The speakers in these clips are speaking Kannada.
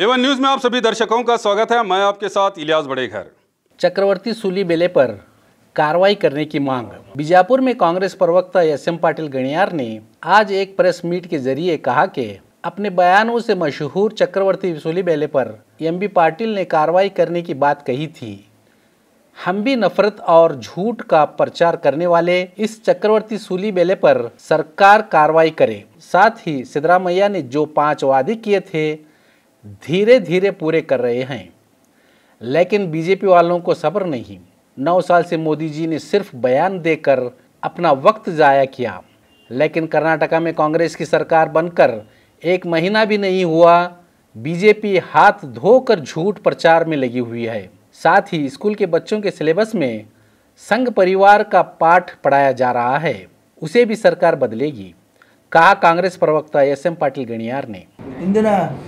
एवन न्यूज में आप सभी दर्शकों का स्वागत है मैं आपके साथ इलियास बड़ेघर चक्रवर्ती सूली बेले पर कार्रवाई करने की मांग बीजापुर में कांग्रेस प्रवक्ता एस एम पाटिल गणियार ने आज एक प्रेस मीट के जरिए कहा कि अपने बयानों से मशहूर चक्रवर्ती सूली बेले पर एम बी पाटिल ने कार्रवाई करने की बात कही थी हम भी नफरत और झूठ का प्रचार करने वाले इस चक्रवर्ती सूली बेले पर सरकार कार्रवाई करे साथ ही सिद्धरामैया ने जो पांच वादे किए थे धीरे धीरे पूरे कर रहे हैं लेकिन बीजेपी वालों को सब्र नहीं नौ साल से मोदी जी ने सिर्फ बयान देकर अपना वक्त ज़ाया किया लेकिन कर्नाटका में कांग्रेस की सरकार बनकर एक महीना भी नहीं हुआ बीजेपी हाथ धोकर झूठ प्रचार में लगी हुई है साथ ही स्कूल के बच्चों के सिलेबस में संघ परिवार का पाठ पढ़ाया जा रहा है उसे भी सरकार बदलेगी कहा कांग्रेस प्रवक्ता एस एम पाटिल गणियार ने ಇಂದಿನ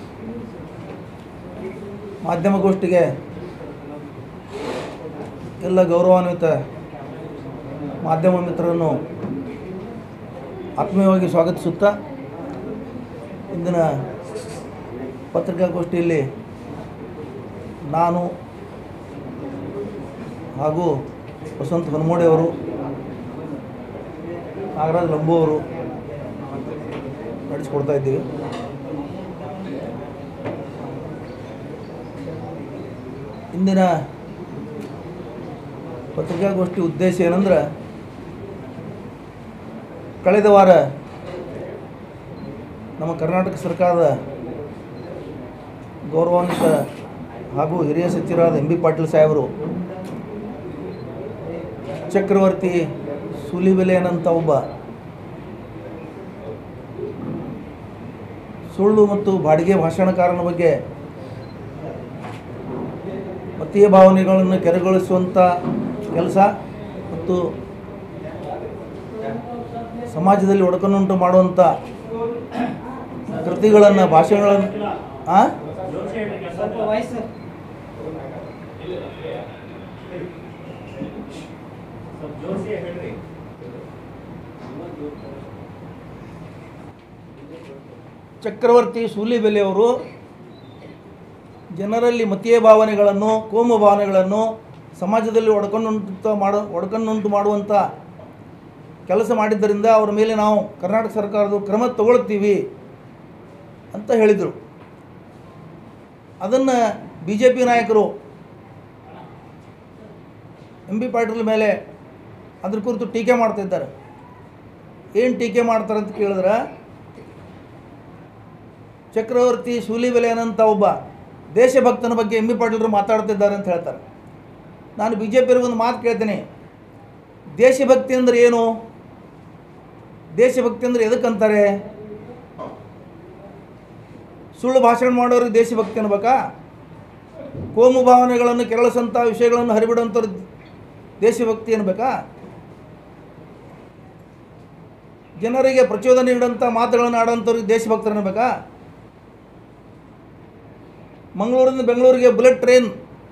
ಮಾಧ್ಯಮಗೋಷ್ಠಿಗೆ ಎಲ್ಲ ಗೌರವಾನ್ವಿತ ಮಾಧ್ಯಮ ಮಿತ್ರರನ್ನು ಆತ್ಮೀಯವಾಗಿ ಸ್ವಾಗತಿಸುತ್ತಾ ಇಂದಿನ ಪತ್ರಿಕಾಗೋಷ್ಠಿಯಲ್ಲಿ ನಾನು ಹಾಗೂ ವಸಂತ ಹೊನಮೋಡಿ ಅವರು ನಾಗರಾಜ್ ಲಂಬು ಅವರು ನಡೆಸಿಕೊಡ್ತಾ ಇದ್ದೀವಿ ಇಂದಿನ ಪತ್ರಿಕಾಗೋಷ್ಠಿ ಉದ್ದೇಶ ಏನಂದ್ರೆ ಕಳೆದ ವಾರ ನಮ್ಮ ಕರ್ನಾಟಕ ಸರ್ಕಾರದ ಗೌರವಾನ್ವಿತ ಹಾಗೂ ಹಿರಿಯ ಸಚಿವರಾದ ಎಂ ಬಿ ಪಾಟೀಲ್ ಸಾಹೇಬರು ಚಕ್ರವರ್ತಿ ಸೂಲಿಬೆಲೆಯನಂತ ಒಬ್ಬ ಸುಳ್ಳು ಮತ್ತು ಬಾಡಿಗೆ ಭಾಷಣಕಾರನ ಬಗ್ಗೆ ಮತೀಯ ಭಾವನೆಗಳನ್ನು ಕೆರಗೊಳಿಸುವಂಥ ಕೆಲಸ ಮತ್ತು ಸಮಾಜದಲ್ಲಿ ಒಡಕನ್ನುಂಟು ಮಾಡುವಂಥ ಕೃತಿಗಳನ್ನು ಭಾಷೆಗಳನ್ನು ಆ? ಚಕ್ರವರ್ತಿ ಸೂಲಿಬೆಲೆಯವರು ಜನರಲ್ಲಿ ಮತೀಯ ಭಾವನೆಗಳನ್ನು ಕೋಮು ಭಾವನೆಗಳನ್ನು ಸಮಾಜದಲ್ಲಿ ಒಡಕನ್ನುಂಟು ಮಾಡೋ ಒಡಕನ್ನುಂಟು ಮಾಡುವಂಥ ಕೆಲಸ ಮಾಡಿದ್ದರಿಂದ ಅವರ ಮೇಲೆ ನಾವು ಕರ್ನಾಟಕ ಸರ್ಕಾರದ ಕ್ರಮ ತಗೊಳ್ತೀವಿ ಅಂತ ಹೇಳಿದರು ಅದನ್ನು ಬಿ ಜೆ ಪಿ ನಾಯಕರು ಎಂ ಬಿ ಪಾಟೀಲ್ ಮೇಲೆ ಅದ್ರ ಕುರಿತು ಟೀಕೆ ಮಾಡ್ತಿದ್ದಾರೆ ಏನು ಟೀಕೆ ಮಾಡ್ತಾರೆ ಅಂತ ಕೇಳಿದ್ರೆ ಚಕ್ರವರ್ತಿ ಶೂಲಿಬೆಲೆಯನಂತ ಒಬ್ಬ ದೇಶಭಕ್ತನ ಬಗ್ಗೆ ಎಂ ಬಿ ಪಾಟೀಲರು ಮಾತಾಡ್ತಿದ್ದಾರೆ ಅಂತ ಹೇಳ್ತಾರೆ ನಾನು ಬಿ ಜೆ ಪಿಯವ್ರಿಗೆ ಒಂದು ಮಾತು ಕೇಳ್ತೀನಿ ದೇಶಭಕ್ತಿ ಅಂದರೆ ಏನು ದೇಶಭಕ್ತಿ ಅಂದರೆ ಎದಕ್ಕಂತಾರೆ ಸುಳ್ಳು ಭಾಷಣ ಮಾಡೋರಿಗೆ ದೇಶಭಕ್ತಿ ಅನ್ಬೇಕಾ ಕೋಮು ಭಾವನೆಗಳನ್ನು ಕೆರಳಿಸಂಥ ವಿಷಯಗಳನ್ನು ಹರಿಬಿಡುವಂಥವ್ರು ದೇಶಭಕ್ತಿ ಅನ್ಬೇಕಾ ಜನರಿಗೆ ಪ್ರಚೋದನೆ ನೀಡುವಂಥ ಮಾತುಗಳನ್ನು ಆಡೋಂಥವ್ರಿಗೆ ದೇಶಭಕ್ತರು ಅನ್ಬೇಕಾ ಮಂಗಳೂರಿಂದ ಬೆಂಗಳೂರಿಗೆ ಬುಲೆಟ್ ಟ್ರೈನ್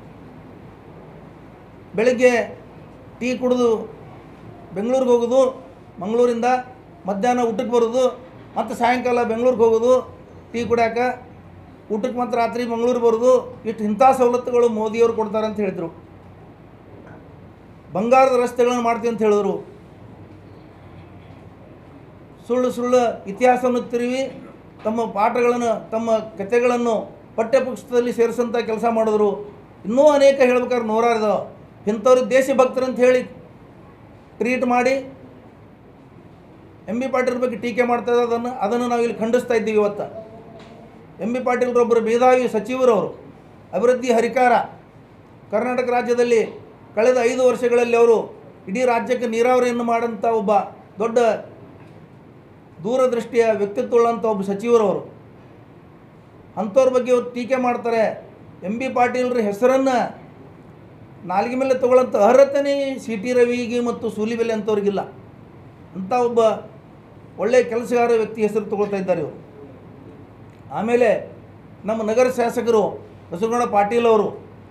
ಬೆಳಗ್ಗೆ ಟೀ ಕುಡಿದು ಬೆಂಗಳೂರಿಗೆ ಹೋಗೋದು ಮಂಗಳೂರಿಂದ ಮಧ್ಯಾಹ್ನ ಊಟಕ್ಕೆ ಬರೋದು ಮತ್ತು ಸಾಯಂಕಾಲ ಬೆಂಗಳೂರಿಗೆ ಹೋಗೋದು ಟೀ ಕುಡಿಯಾಕ ಊಟಕ್ಕೆ ಮತ್ತು ರಾತ್ರಿ ಮಂಗಳೂರಿಗೆ ಬರೋದು ಇಷ್ಟು ಇಂಥ ಸವಲತ್ತುಗಳು ಮೋದಿಯವರು ಕೊಡ್ತಾರೆ ಅಂತ ಹೇಳಿದರು ಬಂಗಾರದ ರಸ್ತೆಗಳನ್ನು ಮಾಡ್ತೀವಿ ಅಂತ ಹೇಳಿದ್ರು ಸುಳ್ಳು ಸುಳ್ಳು ಇತಿಹಾಸವನ್ನು ತಿರುವಿ ತಮ್ಮ ಪಾಠಗಳನ್ನು ತಮ್ಮ ಕಥೆಗಳನ್ನು ಪಠ್ಯಪುಸ್ತಕದಲ್ಲಿ ಸೇರಿಸಂಥ ಕೆಲಸ ಮಾಡಿದ್ರು ಇನ್ನೂ ಅನೇಕ ಹೇಳ್ಬೇಕಾದ್ರೆ ನೂರಾರು ಇದಾವೆ ಇಂಥವ್ರು ದೇಶಭಕ್ತರು ಅಂತ ಹೇಳಿ ಟ್ರೀಟ್ ಮಾಡಿ ಎಂ ಬಿ ಪಾಟೀಲ್ ಬಗ್ಗೆ ಟೀಕೆ ಮಾಡ್ತಾ ಇದ್ದಾರೆ ಅದನ್ನು ಅದನ್ನು ನಾವು ಇಲ್ಲಿ ಖಂಡಿಸ್ತಾ ಇದ್ದೀವಿ ಇವತ್ತು ಎಂ ಬಿ ಪಾಟೀಲ್ರೊಬ್ಬರು ಮೇಧಾವಿ ಸಚಿವರವರು ಅಭಿವೃದ್ಧಿ ಹರಿಕಾರ ಕರ್ನಾಟಕ ರಾಜ್ಯದಲ್ಲಿ ಕಳೆದ ಐದು ವರ್ಷಗಳಲ್ಲಿ ಅವರು ಇಡೀ ರಾಜ್ಯಕ್ಕೆ ನೀರಾವರಿಯನ್ನು ಮಾಡೋಂಥ ಒಬ್ಬ ದೊಡ್ಡ ದೂರದೃಷ್ಟಿಯ ವ್ಯಕ್ತಿತ್ವವುಳ್ಳಂಥ ಒಬ್ಬ ಸಚಿವರವರು ಅಂಥವ್ರ ಬಗ್ಗೆ ಇವ್ರು ಟೀಕೆ ಮಾಡ್ತಾರೆ ಎಂ ಬಿ ಪಾಟೀಲ್ರ ಹೆಸರನ್ನು ನಾಲ್ಗೆ ಮೇಲೆ ತಗೊಳ್ಳೋಂಥ ಅರ್ಹತೆನೇ ಸಿ ಟಿ ರವಿಗೆ ಮತ್ತು ಸೂಲಿಬೆಲೆ ಅಂಥವ್ರಿಗಿಲ್ಲ ಅಂಥ ಒಬ್ಬ ಒಳ್ಳೆಯ ಕೆಲಸಗಾರ ವ್ಯಕ್ತಿ ಹೆಸರು ತಗೊಳ್ತಾ ಇದ್ದಾರೆ ಇವರು ಆಮೇಲೆ ನಮ್ಮ ನಗರ ಶಾಸಕರು ಬಸವಗೌಡ ಪಾಟೀಲ್ ಅವರು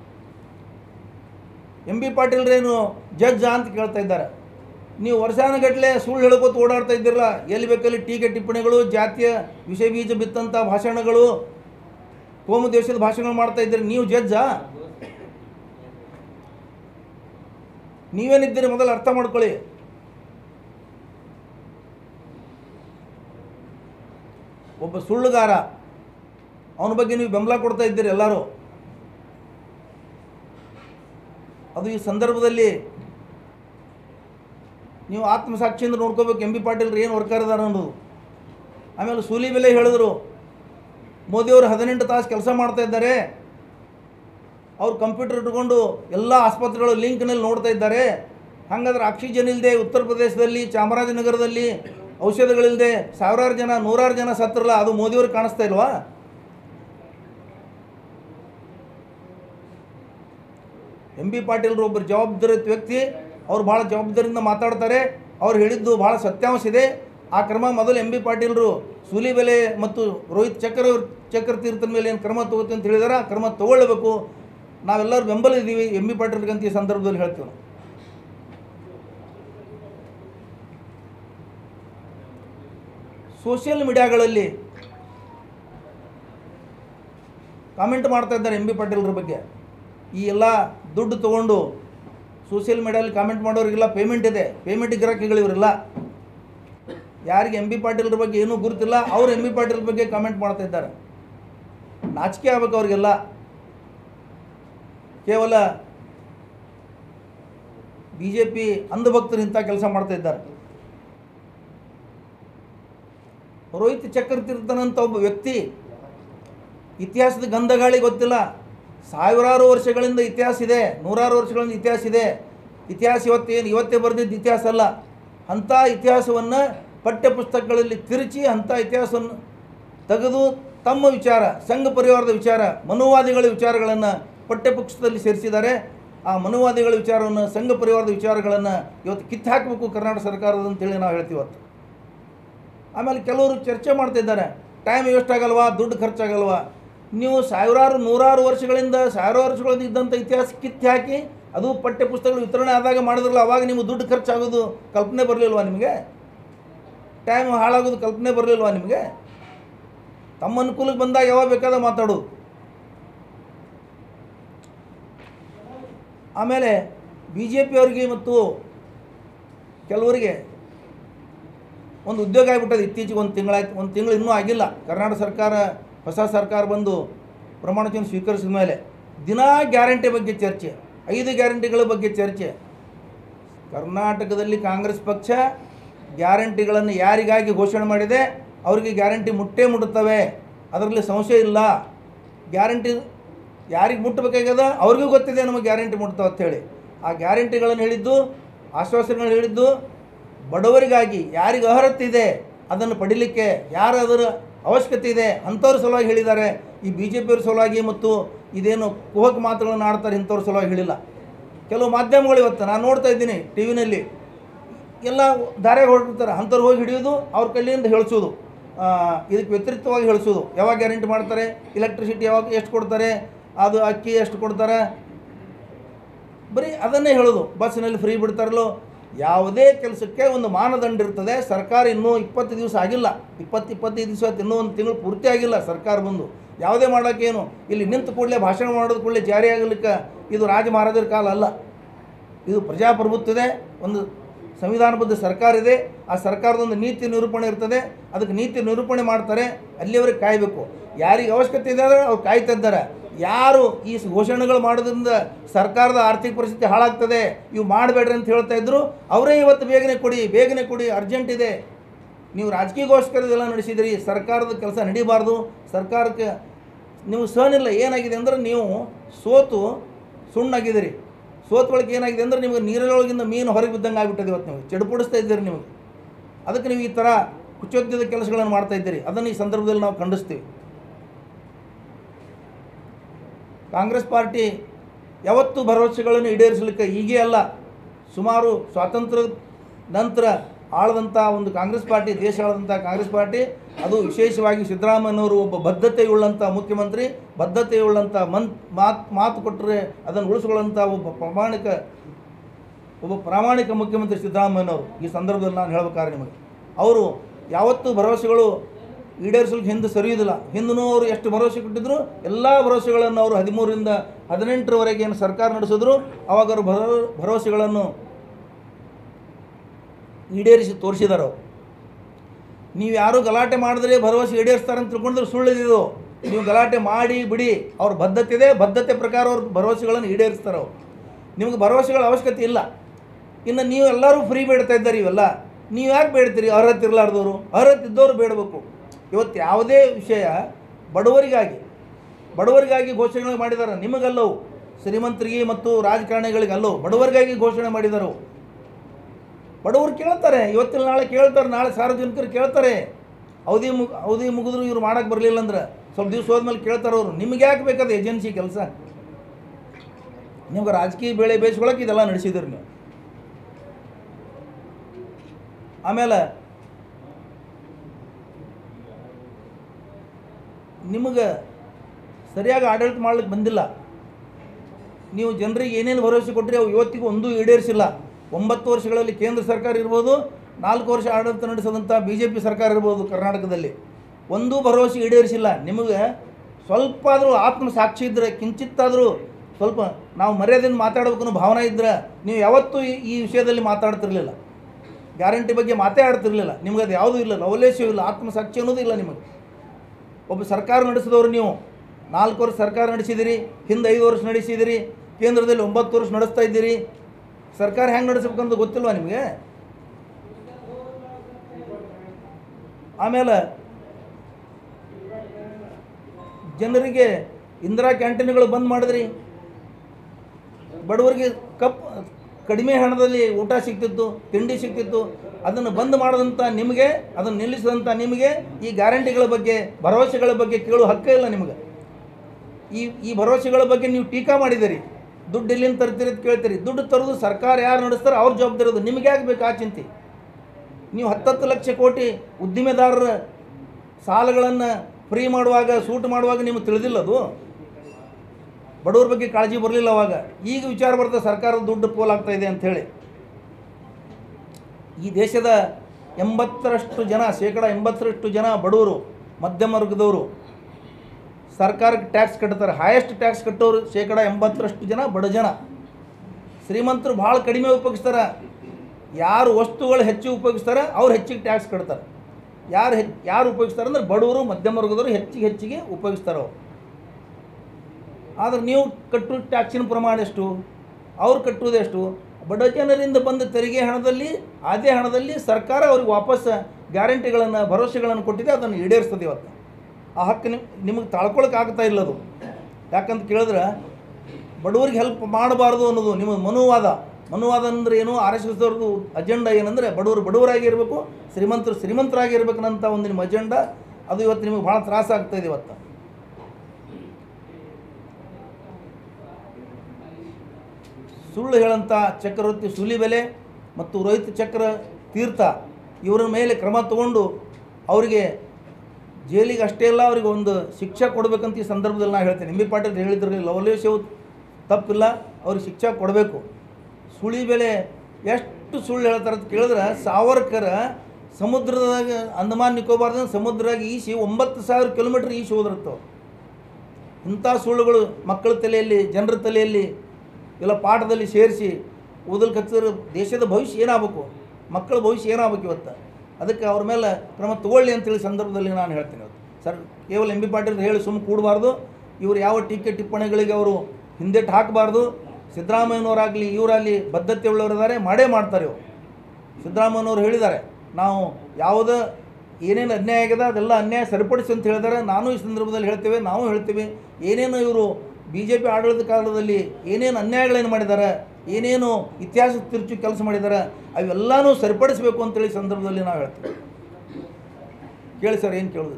ಎಂ ಬಿ ಪಾಟೀಲ್ರೇನು ಜಡ್ಜ ಅಂತ ಕೇಳ್ತಾ ಇದ್ದಾರೆ ನೀವು ವರ್ಷಾನುಗಟ್ಟಲೆ ಸುಳ್ಳು ಹೇಳ್ಕೊತ ಓಡಾಡ್ತಾ ಇದ್ದಿರಲ್ಲ ಎಲ್ಲಿ ಬೇಕಲ್ಲಿ ಟೀಕೆ ಟಿಪ್ಪಣಿಗಳು ಜಾತಿಯ ವಿಷ ಬೀಜ ಬಿತ್ತಂಥ ಭಾಷಣಗಳು ಕೋಮು ದೇಶದ ಭಾಷೆಗಳು ಮಾಡ್ತಾ ಇದ್ದೀರಿ ನೀವು ಜಡ್ಜಾ ನೀವೇನಿದ್ದೀರಿ ಮೊದಲು ಅರ್ಥ ಮಾಡ್ಕೊಳ್ಳಿ ಒಬ್ಬ ಸುಳ್ಳುಗಾರ ಅವನ ಬಗ್ಗೆ ನೀವು ಬೆಂಬಲ ಕೊಡ್ತಾ ಇದ್ದೀರಿ ಎಲ್ಲರೂ ಅದು ಈ ಸಂದರ್ಭದಲ್ಲಿ ನೀವು ಆತ್ಮಸಾಕ್ಷಿಯಿಂದ ನೋಡ್ಕೋಬೇಕು ಎಂ ಬಿ ಪಾಟೀಲ್ರು ಏನು ವರ್ಕರ್ ಇದಾರೆ ಅನ್ನೋದು ಆಮೇಲೆ ಸೂಲಿ ಬೆಲೆ ಹೇಳಿದ್ರು ಮೋದಿಯವರು ಹದಿನೆಂಟು ತಾಸು ಕೆಲಸ ಮಾಡ್ತಾ ಇದ್ದಾರೆ ಅವ್ರು ಕಂಪ್ಯೂಟರ್ ಇಟ್ಕೊಂಡು ಎಲ್ಲ ಆಸ್ಪತ್ರೆಗಳು ಲಿಂಕ್ನಲ್ಲಿ ನೋಡ್ತಾ ಇದ್ದಾರೆ ಹಾಗಾದ್ರೆ ಆಕ್ಸಿಜನ್ ಇಲ್ಲದೆ ಉತ್ತರ ಪ್ರದೇಶದಲ್ಲಿ ಚಾಮರಾಜನಗರದಲ್ಲಿ ಔಷಧಗಳಿಲ್ಲದೆ ಸಾವಿರಾರು ಜನ ನೂರಾರು ಜನ ಸತ್ರಲ್ಲ ಅದು ಮೋದಿಯವ್ರಿಗೆ ಕಾಣಿಸ್ತಾ ಇಲ್ವಾ ಎಂ ಬಿ ಪಾಟೀಲ್ರು ಒಬ್ಬರು ಜವಾಬ್ದಾರಿಯುತ ವ್ಯಕ್ತಿ ಅವ್ರು ಭಾಳ ಜವಾಬ್ದಾರಿಯಿಂದ ಮಾತಾಡ್ತಾರೆ ಅವ್ರು ಹೇಳಿದ್ದು ಭಾಳ ಸತ್ಯಾಂಶ ಇದೆ ಆ ಕ್ರಮ ಮೊದಲು ಎಂ ಬಿ ಪಾಟೀಲ್ರು ಸೂಲಿಬೆಲೆ ಮತ್ತು ರೋಹಿತ್ ಚಕ್ರ ಚಕ್ರತೀರ್ಥನ ಮೇಲೆ ಏನು ಕ್ರಮ ತಗೋತೀವಿ ಅಂತ ಹೇಳಿದಾರೆ ಆ ಕ್ರಮ ತಗೊಳ್ಬೇಕು ನಾವೆಲ್ಲರೂ ಬೆಂಬಲ ಇದ್ದೀವಿ ಎಂ ಬಿ ಪಾಟೀಲ್ಗಂತ ಈ ಸಂದರ್ಭದಲ್ಲಿ ಹೇಳ್ತೀವಿ ನಾವು ಸೋಷಿಯಲ್ ಮೀಡಿಯಾಗಳಲ್ಲಿ ಕಾಮೆಂಟ್ ಮಾಡ್ತಾ ಇದ್ದಾರೆ ಎಂ ಬಿ ಪಾಟೀಲ್ರ ಬಗ್ಗೆ ಈ ಎಲ್ಲ ದುಡ್ಡು ತೊಗೊಂಡು ಸೋಷಿಯಲ್ ಮೀಡಿಯಲ್ಲಿ ಕಾಮೆಂಟ್ ಮಾಡೋರಿಗೆಲ್ಲ ಪೇಮೆಂಟ್ ಇದೆ ಪೇಮೆಂಟ್ ಗಿರಾಕಿಗಳು ಇವರೆಲ್ಲ ಯಾರಿಗೆ ಎಂ ಬಿ ಪಾಟೀಲ್ರ ಬಗ್ಗೆ ಏನೂ ಗುರುತಿಲ್ಲ ಅವ್ರು ಎಂ ಬಿ ಪಾಟೀಲ್ ಬಗ್ಗೆ ಕಾಮೆಂಟ್ ಮಾಡ್ತಾ ಇದ್ದಾರೆ ನಾಚಿಕೆ ಆಗ್ಬೇಕು ಅವ್ರಿಗೆಲ್ಲ ಕೇವಲ ಬಿ ಜೆ ಪಿ ಅಂಧಭಕ್ತರು ಇಂಥ ಕೆಲಸ ಮಾಡ್ತಾ ಇದ್ದಾರೆ ರೋಹಿತ್ ಚಕ್ರತೀರ್ಥನಂತ ಒಬ್ಬ ವ್ಯಕ್ತಿ ಇತಿಹಾಸದ ಗಂಧಗಾಳಿ ಗೊತ್ತಿಲ್ಲ ಸಾವಿರಾರು ವರ್ಷಗಳಿಂದ ಇತಿಹಾಸ ಇದೆ ನೂರಾರು ವರ್ಷಗಳಿಂದ ಇತಿಹಾಸ ಇದೆ ಇತಿಹಾಸ ಇವತ್ತೇನು ಇವತ್ತೇ ಬರೆದಿದ್ದ ಇತಿಹಾಸ ಅಲ್ಲ ಅಂಥ ಇತಿಹಾಸವನ್ನು ಪಠ್ಯ ಪುಸ್ತಕಗಳಲ್ಲಿ ತಿರುಚಿ ಅಂಥ ಇತಿಹಾಸವನ್ನು ತೆಗೆದು ತಮ್ಮ ವಿಚಾರ ಸಂಘ ಪರಿವಾರದ ವಿಚಾರ ಮನುವಾದಿಗಳ ವಿಚಾರಗಳನ್ನು ಪಠ್ಯಪುಸ್ತಕದಲ್ಲಿ ಸೇರಿಸಿದ್ದಾರೆ ಆ ಮನುವಾದಿಗಳ ವಿಚಾರವನ್ನು ಸಂಘ ಪರಿವಾರದ ವಿಚಾರಗಳನ್ನು ಇವತ್ತು ಕಿತ್ತು ಹಾಕಬೇಕು ಕರ್ನಾಟಕ ಸರ್ಕಾರದ ಅಂತೇಳಿ ನಾವು ಹೇಳ್ತೀವಿ ಇವತ್ತು ಆಮೇಲೆ ಕೆಲವರು ಚರ್ಚೆ ಮಾಡ್ತಿದ್ದಾರೆ ಟೈಮ್ ವೇಸ್ಟ್ ಆಗಲ್ವಾ ದುಡ್ಡು ಖರ್ಚಾಗಲ್ವಾ ನೀವು ಸಾವಿರಾರು ನೂರಾರು ವರ್ಷಗಳಿಂದ ಸಾವಿರಾರು ವರ್ಷಗಳಿಂದ ಇದ್ದಂಥ ಇತಿಹಾಸ ಕಿತ್ತು ಹಾಕಿ ಅದು ಪಠ್ಯ ಪುಸ್ತಕಗಳು ವಿತರಣೆ ಆದಾಗ ಮಾಡಿದ್ರಲ್ಲ ಅವಾಗ ನಿಮಗೆ ದುಡ್ಡು ಖರ್ಚಾಗೋದು ಕಲ್ಪನೆ ಬರಲಿಲ್ವಾ ನಿಮಗೆ ಟೈಮ್ ಹಾಳಾಗೋದು ಕಲ್ಪನೆ ಬರಲಿಲ್ವಾ ನಿಮಗೆ ತಮ್ಮ ಅನುಕೂಲಕ್ಕೆ ಬಂದಾಗ ಯಾವಾಗ ಬೇಕಾದ ಮಾತಾಡೋದು ಆಮೇಲೆ ಬಿ ಜೆ ಪಿಯವರಿಗೆ ಮತ್ತು ಕೆಲವರಿಗೆ ಒಂದು ಉದ್ಯೋಗ ಆಗಿಬಿಟ್ಟದೆ ಇತ್ತೀಚೆಗೆ ಒಂದು ತಿಂಗಳಾಯ್ತು ಒಂದು ತಿಂಗಳು ಇನ್ನೂ ಆಗಿಲ್ಲ ಕರ್ನಾಟಕ ಸರ್ಕಾರ ಹೊಸ ಸರ್ಕಾರ ಬಂದು ಪ್ರಮಾಣ ವಚನ ಸ್ವೀಕರಿಸಿದ ಮೇಲೆ ದಿನಾ ಗ್ಯಾರಂಟಿ ಬಗ್ಗೆ ಚರ್ಚೆ ಐದು ಗ್ಯಾರಂಟಿಗಳ ಬಗ್ಗೆ ಚರ್ಚೆ ಕರ್ನಾಟಕದಲ್ಲಿ ಕಾಂಗ್ರೆಸ್ ಪಕ್ಷ ಗ್ಯಾರಂಟಿಗಳನ್ನು ಯಾರಿಗಾಗಿ ಘೋಷಣೆ ಮಾಡಿದೆ ಅವರಿಗೆ ಗ್ಯಾರಂಟಿ ಮುಟ್ಟೇ ಮುಟ್ಟುತ್ತವೆ ಅದರಲ್ಲಿ ಸಂಶಯ ಇಲ್ಲ ಗ್ಯಾರಂಟಿ ಯಾರಿಗೆ ಮುಟ್ಟಬೇಕಾಗ್ಯದ ಅವ್ರಿಗೂ ಗೊತ್ತಿದೆ ನಮಗೆ ಗ್ಯಾರಂಟಿ ಮುಟ್ತಾವೆ ಅಂಥೇಳಿ ಆ ಗ್ಯಾರಂಟಿಗಳನ್ನು ಹೇಳಿದ್ದು ಆಶ್ವಾಸನೆಗಳು ಹೇಳಿದ್ದು ಬಡವರಿಗಾಗಿ ಯಾರಿಗೆ ಅರ್ಹತೆ ಇದೆ ಅದನ್ನು ಪಡಿಲಿಕ್ಕೆ ಯಾರು ಅದರ ಅವಶ್ಯಕತೆ ಇದೆ ಅಂಥವ್ರ ಸಲುವಾಗಿ ಹೇಳಿದ್ದಾರೆ ಈ ಬಿ ಜೆ ಪಿಯವ್ರ ಸಲುವಾಗಿ ಮತ್ತು ಇದೇನು ಕುಹಕ್ ಮಾತುಗಳನ್ನು ಆಡ್ತಾರೆ ಇಂಥವ್ರ ಸಲುವಾಗಿ ಹೇಳಿಲ್ಲ ಕೆಲವು ಮಾಧ್ಯಮಗಳು ಇವತ್ತು ನಾನು ನೋಡ್ತಾ ಇದ್ದೀನಿ ಟಿ ವಿನಲ್ಲಿ ಎಲ್ಲ ದಾರ್ಯಾಗ ಹೊರಟಿರ್ತಾರೆ ಅಂಥವ್ರು ಹೋಗಿ ಹಿಡಿಯೋದು ಅವ್ರ ಕೈಲಿಂದ ಹೇಳಿಸೋದು ಇದಕ್ಕೆ ವ್ಯತಿರಿಕ್ತವಾಗಿ ಹೇಳಿಸೋದು ಯಾವಾಗ ಗ್ಯಾರಂಟಿ ಮಾಡ್ತಾರೆ ಎಲೆಕ್ಟ್ರಿಸಿಟಿ ಯಾವಾಗ ಎಷ್ಟು ಕೊಡ್ತಾರೆ ಅದು ಅಕ್ಕಿ ಎಷ್ಟು ಕೊಡ್ತಾರೆ ಬರೀ ಅದನ್ನೇ ಹೇಳೋದು ಬಸ್ಸಿನಲ್ಲಿ ಫ್ರೀ ಬಿಡ್ತಾರಲ್ಲೋ ಯಾವುದೇ ಕೆಲಸಕ್ಕೆ ಒಂದು ಮಾನದಂಡ ಇರ್ತದೆ ಸರ್ಕಾರ ಇನ್ನೂ ಇಪ್ಪತ್ತು ದಿವಸ ಆಗಿಲ್ಲ ಇಪ್ಪತ್ತು ಇಪ್ಪತ್ತೈದು ದಿವಸ ಆಯ್ತು ಇನ್ನೂ ಒಂದು ತಿಂಗಳು ಪೂರ್ತಿ ಆಗಿಲ್ಲ ಸರ್ಕಾರ ಬಂದು ಯಾವುದೇ ಮಾಡೋಕ್ಕೇನು ಇಲ್ಲಿ ನಿಂತ ಕೂಡಲೇ ಭಾಷಣ ಮಾಡೋದು ಕೂಡಲೇ ಜಾರಿ ಆಗಲಿಕ್ಕೆ ಇದು ರಾಜ ಮಹಾರಾಜರ ಕಾಲ ಅಲ್ಲ ಇದು ಪ್ರಜಾಪ್ರಭುತ್ವ ಇದೆ ಒಂದು ಸಂವಿಧಾನಬದ್ಧ ಸರ್ಕಾರ ಇದೆ ಆ ಸರ್ಕಾರದೊಂದು ನೀತಿ ನಿರೂಪಣೆ ಇರ್ತದೆ ಅದಕ್ಕೆ ನೀತಿ ನಿರೂಪಣೆ ಮಾಡ್ತಾರೆ ಅಲ್ಲಿವರೆಗೆ ಕಾಯಬೇಕು ಯಾರಿಗೆ ಅವಶ್ಯಕತೆ ಇದೆ ಅಂದರೆ ಅವ್ರು ಕಾಯ್ತಾ ಇದ್ದಾರೆ ಯಾರು ಈ ಘೋಷಣೆಗಳು ಮಾಡೋದ್ರಿಂದ ಸರ್ಕಾರದ ಆರ್ಥಿಕ ಪರಿಸ್ಥಿತಿ ಹಾಳಾಗ್ತದೆ ಇವು ಮಾಡಬೇಡ್ರಿ ಅಂತ ಹೇಳ್ತಾ ಇದ್ರು ಅವರೇ ಇವತ್ತು ಬೇಗನೆ ಕೊಡಿ ಬೇಗನೆ ಕೊಡಿ ಅರ್ಜೆಂಟ್ ಇದೆ ನೀವು ರಾಜಕೀಯಗೋಸ್ಕರ ಇದೆಲ್ಲ ನಡೆಸಿದಿರಿ ಸರ್ಕಾರದ ಕೆಲಸ ನಡೀಬಾರ್ದು ಸರ್ಕಾರಕ್ಕೆ ನೀವು ಸಹನಿಲ್ಲ ಏನಾಗಿದೆ ಅಂದರೆ ನೀವು ಸೋತು ಸುಣ್ಣಾಗಿದ್ದೀರಿ ಸೋತ ಬಳಿಕ ಏನಾಗಿದೆ ಅಂದರೆ ನಿಮಗೆ ನೀರೊಳಗಿಂದ ಮೀನು ಹೊರಗೆ ಬಿದ್ದಂಗೆ ಆಗಿಬಿಟ್ಟದೆ ಇವತ್ತು ನೀವು ಚಡುಪಡಿಸ್ತಾ ಇದ್ದೀರಿ ನಿಮಗೆ ಅದಕ್ಕೆ ನೀವು ಈ ಥರ ಕುಚೋದ್ಯದ ಕೆಲಸಗಳನ್ನು ಮಾಡ್ತಾ ಇದ್ದೀರಿ ಅದನ್ನು ಈ ಸಂದರ್ಭದಲ್ಲಿ ನಾವು ಖಂಡಿಸ್ತೀವಿ ಕಾಂಗ್ರೆಸ್ ಪಾರ್ಟಿ ಯಾವತ್ತೂ ಭರವಸೆಗಳನ್ನು ಈಡೇರಿಸಲಿಕ್ಕೆ ಹೀಗೆ ಅಲ್ಲ ಸುಮಾರು ಸ್ವಾತಂತ್ರ್ಯ ನಂತರ ಆಳದಂಥ ಒಂದು ಕಾಂಗ್ರೆಸ್ ಪಾರ್ಟಿ ದೇಶ ಆಳದಂಥ ಕಾಂಗ್ರೆಸ್ ಪಾರ್ಟಿ ಅದು ವಿಶೇಷವಾಗಿ ಸಿದ್ದರಾಮಯ್ಯನವರು ಒಬ್ಬ ಬದ್ಧತೆಯುಳ್ಳಂಥ ಮುಖ್ಯಮಂತ್ರಿ ಬದ್ಧತೆಯುಳ್ಳಂಥ ಮನ್ ಮಾತು ಮಾತು ಕೊಟ್ಟರೆ ಅದನ್ನು ಉಳಿಸ್ಕೊಳ್ಳೋಂಥ ಒಬ್ಬ ಪ್ರಾಮಾಣಿಕ ಒಬ್ಬ ಪ್ರಾಮಾಣಿಕ ಮುಖ್ಯಮಂತ್ರಿ ಸಿದ್ದರಾಮಯ್ಯನವರು ಈ ಸಂದರ್ಭದಲ್ಲಿ ನಾನು ಹೇಳ್ಬೇಕಾದ್ರೆ ನಿಮಗೆ ಅವರು ಯಾವತ್ತೂ ಭರವಸೆಗಳು ಈಡೇರಿಸಲಿಕ್ಕೆ ಹಿಂದೆ ಸರಿಯುವುದಿಲ್ಲ ಹಿಂದೂ ಅವರು ಎಷ್ಟು ಭರವಸೆ ಕೊಟ್ಟಿದ್ರು ಎಲ್ಲ ಭರವಸೆಗಳನ್ನು ಅವರು ಹದಿಮೂರರಿಂದ ಹದಿನೆಂಟರವರೆಗೆ ಏನು ಸರ್ಕಾರ ನಡೆಸಿದ್ರು ಅವಾಗ ಅವರು ಭರ ಭರವಸೆಗಳನ್ನು ಈಡೇರಿಸಿ ತೋರಿಸಿದಾರೆ ಅವರು ನೀವು ಯಾರು ಗಲಾಟೆ ಮಾಡಿದ್ರೆ ಭರವಸೆ ಈಡೇರಿಸ್ತಾರೆ ಅಂತ ತಿಳ್ಕೊಂಡ್ರೆ ಸುಳ್ಳಿದು ನೀವು ಗಲಾಟೆ ಮಾಡಿ ಬಿಡಿ ಅವ್ರ ಬದ್ಧತೆ ಇದೆ ಬದ್ಧತೆ ಪ್ರಕಾರ ಅವ್ರ ಭರವಸೆಗಳನ್ನು ಈಡೇರಿಸ್ತಾರೆ ಅವರು ನಿಮಗೆ ಭರವಸೆಗಳ ಅವಶ್ಯಕತೆ ಇಲ್ಲ ಇನ್ನು ನೀವು ಎಲ್ಲರೂ ಫ್ರೀ ಬೇಡ್ತಾ ಇದ್ದಾರೆ ಇವೆಲ್ಲ ನೀವು ಯಾಕೆ ಬೇಡ್ತೀರಿ ಅರ್ಹತೆ ಇರಲಾರ್ದವರು ಅರ್ಹತೆ ಇದ್ದವರು ಬೇಡಬೇಕು ಇವತ್ತು ಯಾವುದೇ ವಿಷಯ ಬಡವರಿಗಾಗಿ ಬಡವರಿಗಾಗಿ ಘೋಷಣೆ ಮಾಡಿದ್ದಾರೆ ನಿಮಗಲ್ಲವು ಶ್ರೀಮಂತರಿಗೆ ಮತ್ತು ರಾಜಕಾರಣಿಗಳಿಗೆ ಅಲ್ಲವು ಬಡವರಿಗಾಗಿ ಘೋಷಣೆ ಮಾಡಿದರು ಬಡವರು ಕೇಳ್ತಾರೆ ಇವತ್ತಿನ ನಾಳೆ ಕೇಳ್ತಾರೆ ನಾಳೆ ಸಾರ್ವಜನಿಕರು ಕೇಳ್ತಾರೆ ಅವಧಿ ಮುಗ್ ಅವಧಿ ಮುಗಿದ್ರು ಇವ್ರು ಮಾಡೋಕ್ಕೆ ಬರಲಿಲ್ಲ ಅಂದ್ರೆ ಸ್ವಲ್ಪ ದಿವಸ ಹೋದ್ಮೇಲೆ ಕೇಳ್ತಾರೆ ಅವರು ನಿಮ್ಗೆ ಯಾಕೆ ಬೇಕಾದ ಏಜೆನ್ಸಿ ಕೆಲಸ ನಿಮ್ಗೆ ರಾಜಕೀಯ ಬೆಳೆ ಬೇಯಿಸ್ಕೊಳಕ್ಕೆ ಇದೆಲ್ಲ ನಡೆಸಿದ್ರಿ ನೀವು ಆಮೇಲೆ ನಿಮಗೆ ಸರಿಯಾಗಿ ಆಡಳಿತ ಮಾಡ್ಲಿಕ್ಕೆ ಬಂದಿಲ್ಲ ನೀವು ಜನರಿಗೆ ಏನೇನು ಭರವಸೆ ಕೊಟ್ಟರೆ ಅವು ಇವತ್ತಿಗೂ ಒಂದೂ ಈಡೇರಿಸಿಲ್ಲ ಒಂಬತ್ತು ವರ್ಷಗಳಲ್ಲಿ ಕೇಂದ್ರ ಸರ್ಕಾರ ಇರ್ಬೋದು ನಾಲ್ಕು ವರ್ಷ ಆಡಳಿತ ನಡೆಸಿದಂಥ ಬಿ ಜೆ ಪಿ ಸರ್ಕಾರ ಇರ್ಬೋದು ಕರ್ನಾಟಕದಲ್ಲಿ ಒಂದೂ ಭರವಸೆ ಈಡೇರಿಸಿಲ್ಲ ನಿಮಗೆ ಸ್ವಲ್ಪ ಆದರೂ ಆತ್ಮಸಾಕ್ಷಿ ಇದ್ದರೆ ಕಿಂಚಿತ್ತಾದರೂ ಸ್ವಲ್ಪ ನಾವು ಮರ್ಯಾದೆಯಿಂದ ಮಾತಾಡಬೇಕು ಅನ್ನೋ ಭಾವನೆ ಇದ್ದರೆ ನೀವು ಯಾವತ್ತೂ ಈ ಈ ವಿಷಯದಲ್ಲಿ ಮಾತಾಡ್ತಿರ್ಲಿಲ್ಲ ಗ್ಯಾರಂಟಿ ಬಗ್ಗೆ ಮಾತೇ ಆಡ್ತಿರ್ಲಿಲ್ಲ ನಿಮ್ಗೆ ಅದು ಯಾವುದೂ ಇಲ್ಲ ಲವಲೇಶವೂ ಇಲ್ಲ ಆತ್ಮಸಾಕ್ಷಿ ಅನ್ನೋದು ಇಲ್ಲ ನಿಮಗೆ ಒಬ್ಬ ಸರ್ಕಾರ ನಡೆಸಿದವರು ನೀವು ನಾಲ್ಕು ವರ್ಷ ಸರ್ಕಾರ ನಡೆಸಿದಿರಿ ಹಿಂದೆ ಐದು ವರ್ಷ ನಡೆಸಿದಿರಿ ಕೇಂದ್ರದಲ್ಲಿ ಒಂಬತ್ತು ವರ್ಷ ನಡೆಸ್ತಾ ಇದ್ದೀರಿ ಸರ್ಕಾರ ಹೆಂಗೆ ನಡೆಸ್ಬೇಕಂತ ಗೊತ್ತಿಲ್ವಾ ನಿಮಗೆ ಆಮೇಲೆ ಜನರಿಗೆ ಇಂದಿರಾ ಕ್ಯಾಂಟೀನ್ಗಳು ಬಂದ್ ಮಾಡಿದ್ರಿ ಬಡವರಿಗೆ ಕಪ್ ಕಡಿಮೆ ಹಣದಲ್ಲಿ ಊಟ ಸಿಗ್ತಿತ್ತು ತಿಂಡಿ ಸಿಗ್ತಿತ್ತು ಅದನ್ನು ಬಂದ್ ಮಾಡದಂಥ ನಿಮಗೆ ಅದನ್ನು ನಿಲ್ಲಿಸಿದಂಥ ನಿಮಗೆ ಈ ಗ್ಯಾರಂಟಿಗಳ ಬಗ್ಗೆ ಭರವಸೆಗಳ ಬಗ್ಗೆ ಕೇಳುವ ಹಕ್ಕೇ ಇಲ್ಲ ನಿಮಗೆ ಈ ಈ ಭರವಸೆಗಳ ಬಗ್ಗೆ ನೀವು ಟೀಕಾ ಮಾಡಿದಿರಿ ದುಡ್ಡು ಎಲ್ಲಿಂದ ತರ್ತೀರಿ ಅಂತ ಕೇಳ್ತೀರಿ ದುಡ್ಡು ತರೋದು ಸರ್ಕಾರ ಯಾರು ನಡೆಸ್ತಾರೆ ಅವ್ರ ಜವಾಬ್ದಾರಿ ಅದು ನಿಮಗೆ ಯಾಕೆ ಬೇಕು ಆ ಚಿಂತೆ ನೀವು ಹತ್ತತ್ತು ಲಕ್ಷ ಕೋಟಿ ಉದ್ದಿಮೆದಾರರ ಸಾಲಗಳನ್ನು ಫ್ರೀ ಮಾಡುವಾಗ ಸೂಟ್ ಮಾಡುವಾಗ ನಿಮಗೆ ತಿಳಿದಿಲ್ಲ ಅದು ಬಡವ್ರ ಬಗ್ಗೆ ಕಾಳಜಿ ಬರಲಿಲ್ಲ ಅವಾಗ ಈಗ ವಿಚಾರ ಬರ್ತದೆ ಸರ್ಕಾರದ ದುಡ್ಡು ಪೋಲಾಗ್ತಾ ಇದೆ ಅಂಥೇಳಿ ಈ ದೇಶದ ಎಂಬತ್ತರಷ್ಟು ಜನ ಶೇಕಡ ಎಂಬತ್ತರಷ್ಟು ಜನ ಬಡವರು ಮಧ್ಯಮ ವರ್ಗದವರು ಸರ್ಕಾರಕ್ಕೆ ಟ್ಯಾಕ್ಸ್ ಕಟ್ತಾರೆ ಹೈಯೆಸ್ಟ್ ಟ್ಯಾಕ್ಸ್ ಕಟ್ಟೋರು ಶೇಕಡ ಎಂಬತ್ತರಷ್ಟು ಜನ ಬಡ ಜನ ಶ್ರೀಮಂತರು ಭಾಳ ಕಡಿಮೆ ಉಪಯೋಗಿಸ್ತಾರೆ ಯಾರು ವಸ್ತುಗಳು ಹೆಚ್ಚು ಉಪಯೋಗಿಸ್ತಾರೆ ಅವ್ರು ಹೆಚ್ಚಿಗೆ ಟ್ಯಾಕ್ಸ್ ಕಟ್ತಾರೆ ಯಾರು ಹೆಚ್ಚು ಯಾರು ಉಪಯೋಗಿಸ್ತಾರೆ ಅಂದ್ರೆ ಬಡವರು ಮಧ್ಯಮ ವರ್ಗದವರು ಹೆಚ್ಚಿಗೆ ಹೆಚ್ಚಿಗೆ ಉಪಯೋಗಿಸ್ತಾರೆ ಅವ್ರು ಆದರೆ ನೀವು ಕಟ್ಟುವ ಟ್ಯಾಕ್ಸಿನ ಪ್ರಮಾಣ ಎಷ್ಟು ಅವ್ರು ಕಟ್ಟುವುದು ಎಷ್ಟು ಬಡ ಜನರಿಂದ ಬಂದ ತೆರಿಗೆ ಹಣದಲ್ಲಿ ಅದೇ ಹಣದಲ್ಲಿ ಸರ್ಕಾರ ಅವ್ರಿಗೆ ವಾಪಸ್ ಗ್ಯಾರಂಟಿಗಳನ್ನು ಭರವಸೆಗಳನ್ನು ಕೊಟ್ಟಿದೆ ಅದನ್ನು ಈಡೇರಿಸ್ತದೆ ಇವತ್ತು ಆ ಹಕ್ಕು ನಿಮ್ ನಿಮಗೆ ತಾಳ್ಕೊಳಕ್ಕೆ ಆಗ್ತಾ ಇಲ್ಲ ಅದು ಯಾಕಂತ ಕೇಳಿದ್ರೆ ಬಡವರಿಗೆ ಹೆಲ್ಪ್ ಮಾಡಬಾರ್ದು ಅನ್ನೋದು ನಿಮ್ಮ ಮನುವಾದ ಮನುವಾದ ಅಂದರೆ ಏನು ಆರ್ ಎಸ್ ಎಸ್ ಅವ್ರದ್ದು ಅಜೆಂಡಾ ಏನಂದರೆ ಬಡವರು ಬಡವರಾಗಿರಬೇಕು ಶ್ರೀಮಂತರು ಶ್ರೀಮಂತರಾಗಿರ್ಬೇಕನ್ನಂಥ ಒಂದು ನಿಮ್ಮ ಅಜೆಂಡಾ ಅದು ಇವತ್ತು ನಿಮಗೆ ಭಾಳ ತ್ರಾಸ ಆಗ್ತಾ ಇದೆ ಇವತ್ತು ಸುಳ್ಳು ಹೇಳಂಥ ಚಕ್ರವರ್ತಿ ಸುಲಿಬೆಲೆ ಮತ್ತು ರೋಹಿತ್ ಚಕ್ರ ತೀರ್ಥ ಇವರ ಮೇಲೆ ಕ್ರಮ ತಗೊಂಡು ಅವರಿಗೆ ಜೈಲಿಗೆ ಅಷ್ಟೇ ಅಲ್ಲ ಅವ್ರಿಗೆ ಒಂದು ಶಿಕ್ಷೆ ಕೊಡಬೇಕಂತ ಈ ಸಂದರ್ಭದಲ್ಲಿ ನಾನು ಹೇಳ್ತೇನೆ ಎಂ ಬಿ ಪಾಟೀಲ್ ಹೇಳಿದ್ರು ಲವಲೇಶವು ತಪ್ಪಿಲ್ಲ ಅವ್ರಿಗೆ ಶಿಕ್ಷೆ ಕೊಡಬೇಕು ಸುಳಿ ಬೆಲೆ ಎಷ್ಟು ಸುಳ್ಳು ಹೇಳ್ತಾರೆ ಅಂತ ಕೇಳಿದ್ರೆ ಸಾವರ್ಕರ ಸಮುದ್ರದಾಗ ಅಂಡಮಾನ್ ನಿಕೋಬಾರ್ದ ಸಮುದ್ರದಾಗ ಈಸಿ ಒಂಬತ್ತು ಸಾವಿರ ಕಿಲೋಮೀಟ್ರ್ ಈಸಿ ಹೋದಿರ್ತವೆ ಇಂಥ ಸುಳ್ಳುಗಳು ಮಕ್ಕಳ ತಲೆಯಲ್ಲಿ ಜನರ ತಲೆಯಲ್ಲಿ ಎಲ್ಲ ಪಾಠದಲ್ಲಿ ಸೇರಿಸಿ ಓದಲಿಕ್ಕೆ ಹಚ್ಚಿದ್ರೆ ದೇಶದ ಭವಿಷ್ಯ ಏನಾಗಬೇಕು ಮಕ್ಕಳ ಭವಿಷ್ಯ ಏನಾಗಬೇಕು ಇವತ್ತು ಅದಕ್ಕೆ ಅವ್ರ ಮೇಲೆ ಕ್ರಮ ತಗೊಳ್ಳಿ ಅಂತೇಳಿ ಸಂದರ್ಭದಲ್ಲಿ ನಾನು ಹೇಳ್ತೀನಿ ಇವತ್ತು ಸರ್ ಕೇವಲ ಎಂ ಬಿ ಪಾಟೀಲ್ ಹೇಳಿ ಸುಮ್ಮನೆ ಕೂಡಬಾರ್ದು ಇವರು ಯಾವ ಟೀಕೆ ಟಿಪ್ಪಣಿಗಳಿಗೆ ಅವರು ಹಿಂದೆಟ್ಟು ಹಾಕಬಾರ್ದು ಸಿದ್ದರಾಮಯ್ಯನವರಾಗಲಿ ಇವರಾಗಲಿ ಬದ್ಧತೆ ಉಳ್ಳವರಿದ್ದಾರೆ ಮಾಡೇ ಮಾಡ್ತಾರೆ ಇವರು ಸಿದ್ದರಾಮಯ್ಯನವರು ಹೇಳಿದ್ದಾರೆ ನಾವು ಯಾವುದೇ ಏನೇನು ಅನ್ಯಾಯ ಆಗಿದೆ ಅದೆಲ್ಲ ಅನ್ಯಾಯ ಸರಿಪಡಿಸಿ ಅಂತ ಹೇಳಿದ್ದಾರೆ ನಾನು ಈ ಸಂದರ್ಭದಲ್ಲಿ ಹೇಳ್ತೇವೆ ನಾವು ಹೇಳ್ತೀವಿ ಏನೇನು ಇವರು ಬಿ ಜೆ ಪಿ ಆಡಳಿತ ಕಾಲದಲ್ಲಿ ಏನೇನು ಅನ್ಯಾಯಗಳೇನು ಮಾಡಿದ್ದಾರೆ ಏನೇನು ಇತಿಹಾಸ ತಿರುಚು ಕೆಲಸ ಮಾಡಿದ್ದಾರೆ ಅವೆಲ್ಲನೂ ಸರಿಪಡಿಸಬೇಕು ಅಂತೇಳಿ ಈ ಸಂದರ್ಭದಲ್ಲಿ ನಾವು ಹೇಳ್ತೀವಿ ಕೇಳಿ ಸರ್ ಏನು ಕೇಳೋದು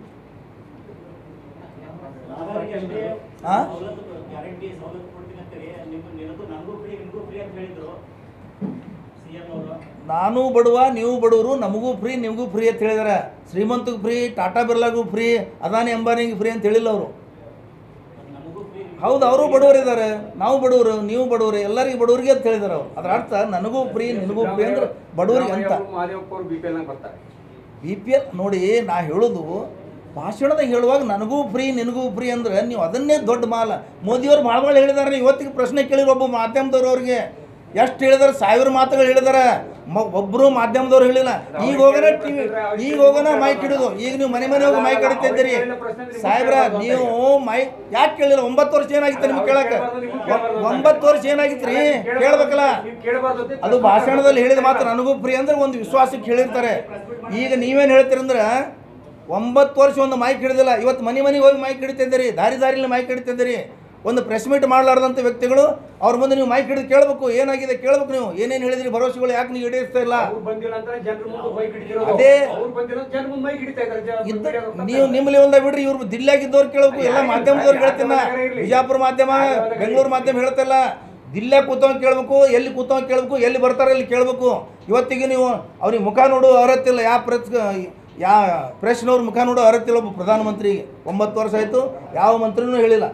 ಆ? ಗ್ಯಾರಂಟಿ ಸವಲತ್ತು ಕೊಡ್ತೀನಿ ಅಂತೀರಿ ನಿಮ್ಮ ನಿನಗೂ ನನಗೂ ಫ್ರೀ ನಿಮಗೂ ಫ್ರೀ ಅಂತ ಹೇಳಿದ್ರು ಸಿ ಎಂ ಅವರು ನಾನು ಬಡವ ನೀವು ಬಡವರು ನಮಗೂ ಫ್ರೀ ನಿಮಗೂ ಫ್ರೀ ಅಂತ ಹೇಳಿದ್ದಾರೆ ಶ್ರೀಮಂತಗೂ ಫ್ರೀ ಟಾಟಾ ಬಿರ್ಲಾಗೂ ಫ್ರೀ ಅದಾನಿ ಅಂಬಾನಿಗೆ ಫ್ರೀ ಅಂತ ಹೇಳಿಲ್ಲ ಅವರು ನಮಗೂ ಫ್ರೀ ಹೌದು ಅವರು ಬಡವರಿದ್ದಾರೆ ನಾವು ಬಡವರು ನೀವು ಬಡವರು ಎಲ್ಲರಿಗೂ ಬಡವರಿಗೆ ಅಂತ ಹೇಳಿದ್ದಾರೆ ಅವರು ಅದರ ಅರ್ಥ ನನಗೂ ಫ್ರೀ ನಿನಗೂ ಫ್ರೀ ಅಂದ್ರೆ ಬಡವರಿಗೆ ಅಂತ ಮಾದೇವಪ್ಪ ಅವರು ಬಿ ಪಿ ಎಲ್ ಬರ್ತಾರೆ ಬಿ ಪಿ ಎಲ್ ನೋಡಿ ನಾ ಹೇಳೋದು ಭಾಷಣದಾಗ ಹೇಳುವಾಗ ನನಗೂ ಫ್ರೀ ನಿನಗೂ ಫ್ರೀ ಅಂದ್ರೆ ನೀವು ಅದನ್ನೇ ದೊಡ್ಡ ಮಾಲ ಮೋದಿಯವರು ಭಾಳ ಭಾಳ ಹೇಳಿದಾರೆ ಇವತ್ತಿಗೆ ಪ್ರಶ್ನೆ ಕೇಳಿದ್ರು ಒಬ್ಬ ಮಾಧ್ಯಮದವ್ರು ಅವ್ರಿಗೆ ಎಷ್ಟು ಹೇಳಿದಾರೆ ಸಾವಿರ ಮಾತುಗಳು ಹೇಳಿದಾರೆ ಮ ಒಬ್ಬರು ಮಾಧ್ಯಮದವ್ರು ಹೇಳಿಲ್ಲ ಈಗ ಹೋಗೋಣ ಟಿವಿ ಈಗ ಹೋಗೋಣ ಮೈಕ್ ಹಿಡಿದು ಈಗ ನೀವು ಮನೆ ಮನೆ ಹೋಗಿ ಮೈಕ್ ಹಿಡಿತಿದ್ದೀರಿ ಸಾಹೇಬ್ರ ನೀವು ಮೈಕ್ ಯಾಕೆ ಕೇಳಿಲ್ಲ ಒಂಬತ್ತು ವರ್ಷ ಏನಾಗಿತ್ತು ನಿಮ್ಗೆ ಕೇಳಕ್ಕೆ ಒಂಬತ್ತು ವರ್ಷ ಏನಾಗಿತ್ತು ರೀ ಕೇಳ್ಬೇಕಲ್ಲ ಅದು ಭಾಷಣದಲ್ಲಿ ಹೇಳಿದ ಮಾತ್ರ ನನಗೂ ಫ್ರೀ ಅಂದ್ರೆ ಒಂದು ವಿಶ್ವಾಸಕ್ಕೆ ಹೇಳಿರ್ತಾರೆ ಈಗ ನೀವೇನು ಹೇಳ್ತೀರಂದ್ರೆ ಒಂಬತ್ತು ವರ್ಷ ಒಂದು ಮೈಕ್ ಹಿಡಿದಿಲ್ಲ ಇವತ್ತು ಮನೆ ಮನೆಗೆ ಹೋಗಿ ಮೈಕ್ ಹಿಡಿತಿದ್ದೀರಿ ದಾರಿ ದಾರಿಲಿ ಮೈಕ್ ಹಿಡಿತಿದ್ದೀರಿ ಒಂದು ಪ್ರೆಸ್ ಮೀಟ್ ಮಾಡಲಾರ್ದಂಥ ವ್ಯಕ್ತಿಗಳು ಅವ್ರ ಮುಂದೆ ನೀವು ಮೈಕ್ ಹಿಡಿದು ಕೇಳಬೇಕು ಏನಾಗಿದೆ ಕೇಳಬೇಕು ನೀವು ಏನೇನು ಹೇಳಿದ್ರಿ ಭರವಸೆಗಳು ಯಾಕೆ ನೀವು ಈಡೇರಿಸ್ತಾ ಇಲ್ಲ ಬಂದಿಲ್ಲ ಅಂತ ಜನರ ಮುಂದೆ ಬೈಕ್ ಹಿಡಿತಿರೋದು ಅದೇ ಅವ್ರು ಬಂದಿಲ್ಲ ಜನರ ಮುಂದೆ ಬೈಕ್ ಹಿಡಿತಾ ಇದ್ದಾರೆ ಜನ- ಇದ್ದ media ಅವ್ರು ನೀವು ನಿಮ್ಮ ಲೆವೆಲ್ದಾಗ ಬಿಡ್ರಿ ಇವ್ರು ದಿಲ್ಲಾಗಿದ್ದವ್ರು ಕೇಳಬೇಕು ಎಲ್ಲ ಮಾಧ್ಯಮದವ್ರು ಹೇಳ್ತೀನ ಬಿಜಾಪುರ ಮಾಧ್ಯಮ ಬೆಂಗಳೂರು ಮಾಧ್ಯಮ ಹೇಳ್ತಿಲ್ಲ ದಿಲ್ಲ ಕೂತವ್ ಕೇಳಬೇಕು ಎಲ್ಲಿ ಕೂತವ್ ಕೇಳಬೇಕು ಎಲ್ಲಿ ಬರ್ತಾರೆ ಅಲ್ಲಿ ಕೇಳಬೇಕು ಇವತ್ತಿಗೆ ನೀವು ಅವ್ರಿಗೆ ಮುಖ ನೋಡು ಅರ್ಹತಿಲ್ಲ ಯಾವ ಪ್ರೆಸ್ ಯಾವ ಪ್ರೆಸ್ನವ್ರ ಮುಖ ನೋಡೋ ಅರ್ಹತಿಲ್ಲ ಒಬ್ಬ ಪ್ರಧಾನಮಂತ್ರಿಗೆ ಒಂಬತ್ತು ವರ್ಷ ಆಯಿತು ಯಾವ ಮಂತ್ರಿನೂ ಹೇಳಿಲ್ಲ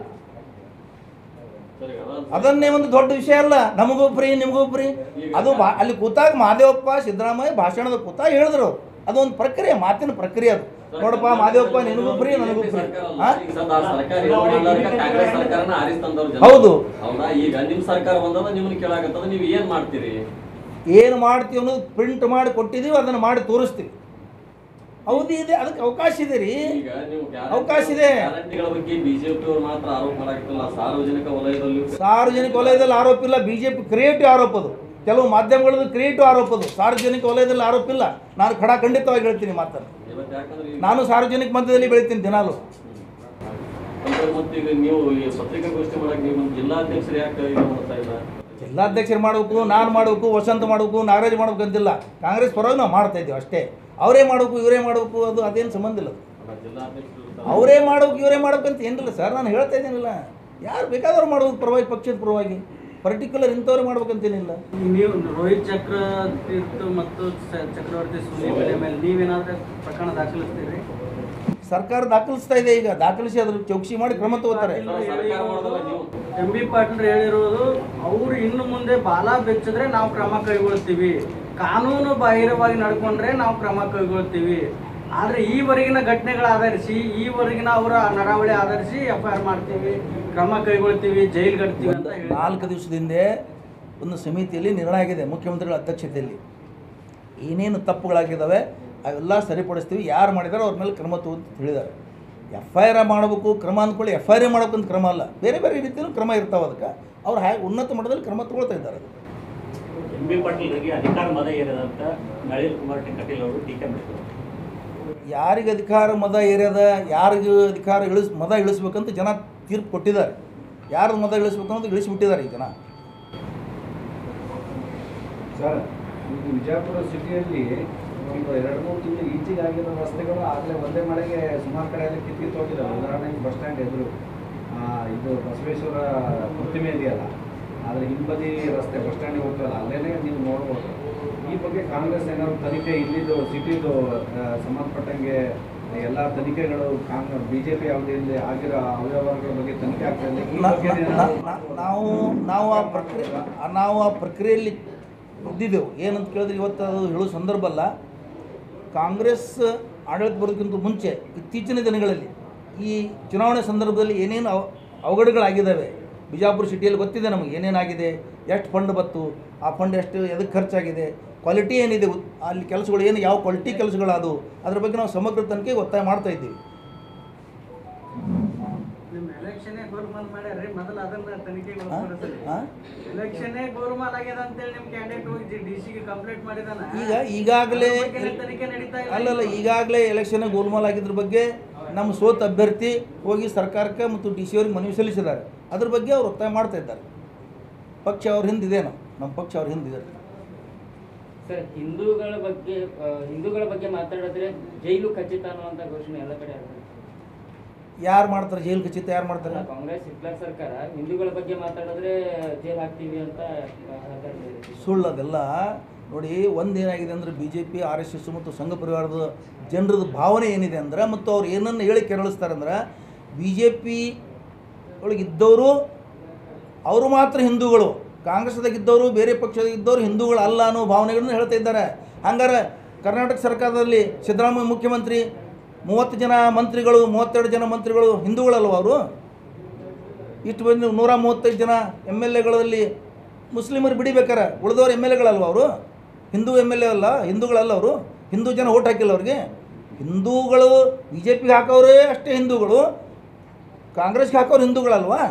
ಅದನ್ನೇ ಒಂದು ದೊಡ್ಡ ವಿಷಯ ಅಲ್ಲ ನಮಗೂ ಫ್ರೀ ನಿಮಗೂ ಫ್ರೀ ಅದು ಬಾ ಅಲ್ಲಿ ಕೂತಾಗ ಮಹಾದೇವಪ್ಪ ಸಿದ್ದರಾಮಯ್ಯ ಭಾಷಣದ ಕೂತಾಗ ಹೇಳಿದ್ರು ಅದೊಂದು ಪ್ರಕ್ರಿಯೆ ಮಾತಿನ ಪ್ರಕ್ರಿಯೆ ಅದು ನೋಡಪ್ಪ ಮಹಾದೇವಪ್ಪ ನಿನಗೂ ಫ್ರೀ ನನಗೂ ಫ್ರೀ ಹಾಂ ಈಗ ಸದಾ ಸರ್ಕಾರ ಇದು ಮಾಡ್ಲಾರ್ದ ಕಾಂಗ್ರೆಸ್ ಸರ್ಕಾರನ ಆರಿಸಿ ತಂದವ್ರು ಜನ. ಹೌದು. ಹೌದಾ ಈಗ ನಿಮ್ ಸರ್ಕಾರ ಬಂದದ ನಿಮ್ಮನ್ನ ಕೇಳಾಕತ್ತದ ನೀವು ಏನ್ ಮಾಡ್ತೀರಿ ಏನು ಮಾಡ್ತೀವಿ ಅನ್ನೋದು ಪ್ರಿಂಟ್ ಮಾಡಿ ಕೊಟ್ಟಿದ್ದೀವಿ ಅದನ್ನು ಮಾಡಿ ತೋರಿಸ್ತೀವಿ ಹೌದು ಇದೆ ಅದಕ್ಕೆ ಅವಕಾಶ ಇದೆ ರೀ ಈಗ ನೀವು ಗ್ಯಾರಂಟಿ- ಅವಕಾಶ ಇದೆ. ಗ್ಯಾರಂಟಿಗಳ ಬಗ್ಗೆ ಬಿಜೆಪಿ ಅವರು ಮಾತ್ರ ಆರೋಪ ಮಾಡಾಕತ್ತಿಲ್ಲ ಸಾರ್ವಜನಿಕ ವಲಯದಲ್ಲಿ ಸಾರ್ವಜನಿಕ ವಲಯದಲ್ಲಿ ಆರೋಪ ಇಲ್ಲ ಬಿ ಜೆ ಪಿ ಕ್ರಿಯೇಟಿವ್ ಆರೋಪ ಅದು ಕೆಲವು ಮಾಧ್ಯಮಗಳದ್ದು ಕ್ರಿಯೇಟಿವ್ ಆರೋಪ ಅದು ಸಾರ್ವಜನಿಕ ವಲಯದಲ್ಲಿ ಆರೋಪ ಇಲ್ಲ ನಾನು ಖಡ ಖಂಡಿತವಾಗಿ ಹೇಳ್ತೀನಿ ಮಾತನ್ನು ಇವತ್ತು ಯಾಕಂದ್ರೆ ಈಗ ನಾನು ಸಾರ್ವಜನಿಕ ಮಧ್ಯದಲ್ಲಿ ಬೆಳಿತೀನಿ ದಿನಾಲು ಅಂದ್ರೆ ಮತ್ತೆ ಈಗ ನೀವು ಈ ಪತ್ರಿಕಾಗೋಷ್ಠಿ ಮಾಡಕ್ ನೀವು ಒಂದು ಜಿಲ್ಲಾಧ್ಯಕ್ಷರು ಯಾಕೆ ಇದು ಮಾಡ್ತಾ ಇಲ್ಲ ಜಿಲ್ಲಾಧ್ಯಕ್ಷರು ಮಾಡಬೇಕು ನಾನು ಮಾಡಬೇಕು ವಸಂತ ಮಾಡಬೇಕು ನಾಗರಾಜ್ ಮಾಡಬೇಕು ಅಂತಿಲ್ಲ ಕಾಂಗ್ರೆಸ್ ಪರವಾಗಿ ನಾವು ಮಾಡ್ತಾ ಇದ್ದೀವಿ ಅಷ್ಟೇ ಅವರೇ ಮಾಡಬೇಕು ಇವರೇ ಮಾಡಬೇಕು ಅದು ಅದೇನು ಸಂಬಂಧ ಇಲ್ಲ ಅದು. ಅಲ್ಲ, ಜಿಲ್ಲಾಧ್ಯಕ್ಷರು ಇರ್ತಾರೆ. ಅವರೇ ಮಾಡ್ಬೇಕು ಇವರೇ ಮಾಡ್ಬೇಕು ಅಂತ ಏನಿಲ್ಲ ಸರ್ ನಾನು ಹೇಳ್ತಾ ಇದ್ದೀನಿಲ್ಲ ಯಾರು ಬೇಕಾದವ್ರು ಮಾಡ್ಬೋದು ಪರವಾಗಿ ಪಕ್ಷದ ಪರವಾಗಿ ಪರ್ಟಿಕ್ಯುಲರ್ ಇಂಥವ್ರೇ ಮಾಡ್ಬೇಕಂತೇನಿಲ್ಲ ನೀವು ರೋಹಿತ್ ಚಕ್ರವರ್ತಿ ಮತ್ತು ಸ- ಚಕ್ರವರ್ತಿ ಸುನಿ ಬೆಲೆ ಮೇಲೆ ನೀವೇನಾದ್ರೂ ಪ್ರಕರಣ ದಾಖಲಿಸ್ತೀರಿ ಸರ್ಕಾರ ದಾಖಲಿಸ್ತಾ ಇದೆ ಈಗ ದಾಖಲಿಸಿ ಅದ್ರ ಚೌಕಸಿ ಮಾಡಿ ಕ್ರಮ ತಗೋತಾರೆ ಸರ್, ಸರ್ಕಾರ ಮಾಡೋದಲ್ಲ ನೀವು ಎಂ ಬಿ ಪಾಟೀಲ್ ಹೇಳಿರೋದು ಅವ್ರು ಇನ್ನು ಮುಂದೆ ಬಾಲ ಬೆಚ್ಚಿದ್ರೆ ನಾವು ಕ್ರಮ ಕೈಗೊಳ್ತೀವಿ ಕಾನೂನು ಬಾಹಿರವಾಗಿ ನಡ್ಕೊಂಡ್ರೆ ನಾವು ಕ್ರಮ ಕೈಗೊಳ್ತೀವಿ ಆದ್ರೆ ಈವರೆಗಿನ ಘಟನೆಗಳ ಆಧರಿಸಿ ಈವರೆಗಿನ ಅವರ ನಡಾವಳಿ ಆಧರಿಸಿ ಎಫ್ ಐ ಆರ್ ಮಾಡ್ತೀವಿ ಕ್ರಮ ಕೈಗೊಳ್ತೀವಿ ಜೈಲ್ ಕಟ್ತೀವಿ ಅಂತ ಹೇಳಿ ನಾಲ್ಕು ದಿವಸದ ಹಿಂದೆ ಒಂದು ಸಮಿತಿಯಲ್ಲಿ ನಿರ್ಣಯ ಆಗಿದೆ ಮುಖ್ಯಮಂತ್ರಿಗಳ ಅಧ್ಯಕ್ಷತೆಯಲ್ಲಿ ಏನೇನು ತಪ್ಪುಗಳಾಗಿದ್ದಾವೆ ಅವೆಲ್ಲ ಸರಿಪಡಿಸ್ತೀವಿ ಯಾರು ಮಾಡಿದಾರೋ ಅವ್ರ ಮೇಲೆ ಕ್ರಮ ತಗೋ ಅಂತ ಹೇಳಿದ್ದಾರೆ ಎಫ್ ಐ ಆರ್ ಮಾಡಬೇಕು ಕ್ರಮ ಅಂದ್ಕೊಳ್ಳಿ ಎಫ್ ಐ ಆರ್ ಮಾಡಬೇಕು ಅಂತ ಕ್ರಮ ಅಲ್ಲ ಬೇರೆ ಬೇರೆ ರೀತಿಯಲ್ಲೂ ಕ್ರಮ ಇರ್ತಾವೆ ಅದಕ್ಕೆ ಅವ್ರು ಹ್ಯಾ ಉನ್ನತ ಮಟ್ಟದಲ್ಲಿ ಕ್ರಮ ತಗೊಳ್ತಾ ಇದ್ದಾರೆ ಎಂ ಬಿ ಪಾಟೀಲ್ರಿಗೆ ಅಧಿಕಾರ ಮದ ಏರಿದಂತ ನಳಿನ್ ಕುಮಾರ್ ಕಟೀಲ್ ಅವರು ಟೀಕೆ ಮಾಡಿದರು ಯಾರಿಗೆ ಅಧಿಕಾರ ಮದ ಏರ್ಯದ ಯಾರಿಗೆ ಅಧಿಕಾರ ಇಳಿಸ್ ಮದ ಇಳಿಸ್ಬೇಕಂತ ಜನ ತೀರ್ಪು ಕೊಟ್ಟಿದ್ದಾರೆ ಯಾರು ಮದ ಇಳಿಸ್ಬೇಕು ಅನ್ನೋದು ಇಳಿಸ್ಬಿಟ್ಟಿದ್ದಾರೆ ಈ ಜನ ಸರ್ ಇದು ವಿಜಯಪುರ ಸಿಟಿಯಲ್ಲಿ ಒಂದು ಎರಡು ಮೂರು ತಿಂಗಳು ಈಚೆಗೆ ಆಗಿರೋ ರಸ್ತೆಗಳು ಆಗಲೇ ಒಂದೇ ಮಳೆಗೆ ಸುಮಾರು ಕಡೆಯಲ್ಲಿ ಕಿತ್ಕಿತ್ತು ಹೋಗಿದ್ದಾವೆ ಉದಾಹರಣೆಗೆ ಬಸ್ ಸ್ಟ್ಯಾಂಡ್ ಎದುರು ಆ, ಇದು ಬಸವೇಶ್ವರ ಪ್ರತಿಮೆ ಇದೆಯಲ್ಲ ಆದರೆ ಹಿಂಬದಿ ರಸ್ತೆ ಬಸ್ ಸ್ಟ್ಯಾಂಡಿಗೆ ಹೋಗ್ತಲ್ಲ ಅಲ್ಲೇ ನೀವು ನೋಡ್ಬೋದು ಈ ಬಗ್ಗೆ ಕಾಂಗ್ರೆಸ್ ಏನಾದ್ರು ತನಿಖೆ ಇಲ್ಲಿದ್ದು ಸಿಟಿದು ಆ, ಸಂಬಂಧಪಟ್ಟಂಗೆ ಎಲ್ಲ ತನಿಖೆಗಳು ಕಾಂಗ್ರೆಸ್ ಬಿ ಜೆ ಪಿ ಅವಧಿಯಲ್ಲಿ ಆಗಿರೋ ಅವ್ಯವಹಾರಗಳ ಬಗ್ಗೆ ತನಿಖೆ ಆಗ್ತಾ ಇದೆ ಈ ನಾ- ಬಗ್ಗೆ ನಾ- ಏನಾದ್ರು- ನಾ- ನಾವು ನಾವು ಆ ಪ್ರಕ್ರಿಯೆ ನಾವು ಆ ಪ್ರಕ್ರಿಯೆಯಲ್ಲಿ ಇದ್ದಿದ್ದೆವು ಏನಂತ ಕೇಳಿದ್ರೆ ಇವತ್ತು ಅದು ಹೇಳೋ ಸಂದರ್ಭ ಅಲ್ಲ ಕಾಂಗ್ರೆಸ್ ಆಡಳಿತ ಬರೋದಕ್ಕಿಂತ ಮುಂಚೆ ಇತ್ತೀಚಿನ ದಿನಗಳಲ್ಲಿ ಈ ಚುನಾವಣೆ ಸಂದರ್ಭದಲ್ಲಿ ಏನೇನು ಅವ ಅವಘಡಗಳಾಗಿದ್ದಾವೆ ಬಿಜಾಪುರ ಸಿಟಿಯಲ್ಲಿ ಗೊತ್ತಿದೆ ನಮಗೆ ಏನೇನಾಗಿದೆ ಎಷ್ಟು ಫಂಡ್ ಬತ್ತು ಆ ಫಂಡ್ ಎಷ್ಟು ಎದಕ್ಕೆ ಖರ್ಚಾಗಿದೆ ಕ್ವಾಲಿಟಿ ಏನಿದೆ ಉತ್- ಅಲ್ಲಿ ಕೆಲಸಗಳು ಏನು ಯಾವ ಕ್ವಾಲಿಟಿ ಕೆಲಸಗಳಾದವು ಅದ್ರ ಬಗ್ಗೆ ನಾವು ಸಮಗ್ರ ತನಿಖೆಗೆ ಒತ್ತಾಯ ಮಾಡ್ತಾ ಇದ್ದೀವಿ ನಿಮ್ಮ ಎಲೆಕ್ಷನ್ನೇ ಗೋಲ್ಮಾಲ್ ಮಾಡ್ಯಾರ್ರಿ ಮೊದಲು ಅದನ್ನ ತನಿಖೆಗೆ ಹಾ? ಒಳಪಡಿಸ್ರಿ ಹಾ? ಎಲೆಕ್ಷನ್ನೇ ಗೋಲ್ಮಾಲ್ ಆಗ್ಯದ ಅಂತೇಳಿ ನಿಮ್ಮ ಕ್ಯಾಂಡಿಡೇಟ್ ಹೋಗಿ ಡಿ ಸಿಗೆ ಕಂಪ್ಲೇಂಟ್ ಮಾಡಿದಾನ ಈಗ ಈಗಾಗಲೇ ಅದ್ರ ಬಗ್ಗೆನೇ ತನಿಖೆ ನಡೀತಾ ಇಲ್ಲ ಅಲ್ಲಲ್ಲ ಈಗಾಗಲೇ ಎಲೆಕ್ಷನ್ ಗೋಲ್ಮಾಲ್ ಆಗಿದ್ರ ಬಗ್ಗೆ ನಮ್ಮ ಸೋತ್ ಅಭ್ಯರ್ಥಿ ಹೋಗಿ ಸರ್ಕಾರಕ್ಕೆ ಮತ್ತು ಡಿ ಸಿ ಅವ್ರಿಗೆ ಮನವಿ ಸಲ್ಲಿಸಿದ್ದಾರೆ ಅದ್ರ ಬಗ್ಗೆ ಅವ್ರು ಒತ್ತಾಯ ಮಾಡ್ತಾ ಇದ್ದಾರೆ ಪಕ್ಷ ಅವ್ರ ಹಿಂದಿದೆ ನಾವು ನಮ್ಮ ಪಕ್ಷ ಅವ್ರ ಹಿಂದಿದೆ ಸರ್ ಹಿಂದೂಗಳ ಬಗ್ಗೆ ಆ, ಹಿಂದೂಗಳ ಬಗ್ಗೆ ಮಾತಾಡಿದ್ರೆ ಜೈಲು ಖಚಿತ ಅನ್ನುವಂತ ಘೋಷಣೆ ಎಲ್ಲ ಕಡೆ ಆಗ್ತದೆ ಯಾರು ಮಾಡ್ತಾರೆ ಜೈಲು ಖಚಿತ ಯಾರು ಮಾಡ್ತಾರೆ ಕಾಂಗ್ರೆಸ್ ಹಿಟ್ಲರ್ ಸರ್ಕಾರ ಹಿಂದೂಗಳ ಬಗ್ಗೆ ಮಾತಾಡಿದ್ರೆ ಜೈಲ್ ಹಾಕ್ತೀವಿ ಅಂತ ಆ, ಹೇಳ್ತಾ ಇದೆ. ಸುಳ್ಳು ಅದೆಲ್ಲ ನೋಡಿ ಒಂದೇನಾಗಿದೆ ಅಂದರೆ B J P R S S ಮತ್ತು ಸಂಘ ಪರಿವಾರದ ಜನರದ ಭಾವನೆ ಏನಿದೆ ಅಂದ್ರೆ ಮತ್ತು ಅವ್ರು ಏನನ್ನು ಹೇಳಿ ಕೆರಳಿಸ್ತಾರೆ ಅಂದ್ರೆ ಬಿ ಜೆ ಪಿ ಒಳಗಿದ್ದವರು ಅವರು ಮಾತ್ರ ಹಿಂದೂಗಳು ಕಾಂಗ್ರೆಸ್ದಾಗ ಇದ್ದವರು ಬೇರೆ ಪಕ್ಷದಾಗ ಇದ್ದವರು ಹಿಂದೂಗಳು ಅಲ್ಲ ಅನ್ನೋ ಭಾವನೆಗಳನ್ನು ಹೇಳ್ತಾ ಇದ್ದಾರೆ ಹಂಗಾರೆ ಕರ್ನಾಟಕ ಸರ್ಕಾರದಲ್ಲಿ ಸಿದ್ದರಾಮಯ್ಯ ಮುಖ್ಯಮಂತ್ರಿ ಮೂವತ್ತು ಜನ ಮಂತ್ರಿಗಳು ಮೂವತ್ತೆರಡು ಜನ ಮಂತ್ರಿಗಳು ಹಿಂದೂಗಳಲ್ವ ಅವರು ಇಷ್ಟು ಬಂದು ನೂರ ಮೂವತ್ತೈದು ಜನ ಎಮ್ ಎಲ್ ಎಗಳಲ್ಲಿ ಮುಸ್ಲಿಮರು ಬಿಡಿಬೇಕಾರೆ ಉಳಿದವರು ಎಮ್ ಎಲ್ ಎಗಳಲ್ವ ಅವರು ಹಿಂದೂ ಎಮ್ ಎಲ್ ಎ ಅಲ್ಲ ಹಿಂದೂಗಳಲ್ಲ ಅವರು ಹಿಂದೂ ಜನ ಓಟ್ ಹಾಕಿಲ್ಲ ಅವ್ರಿಗೆ ಹಿಂದೂಗಳು ಬಿ ಜೆ ಪಿಗೆ ಹಾಕೋರೇ ಅಷ್ಟೇ ಹಿಂದೂಗಳು ಕಾಂಗ್ರೆಸ್ಗೆ ಹಾಕೋರು ಹಿಂದೂಗಳಲ್ವಾ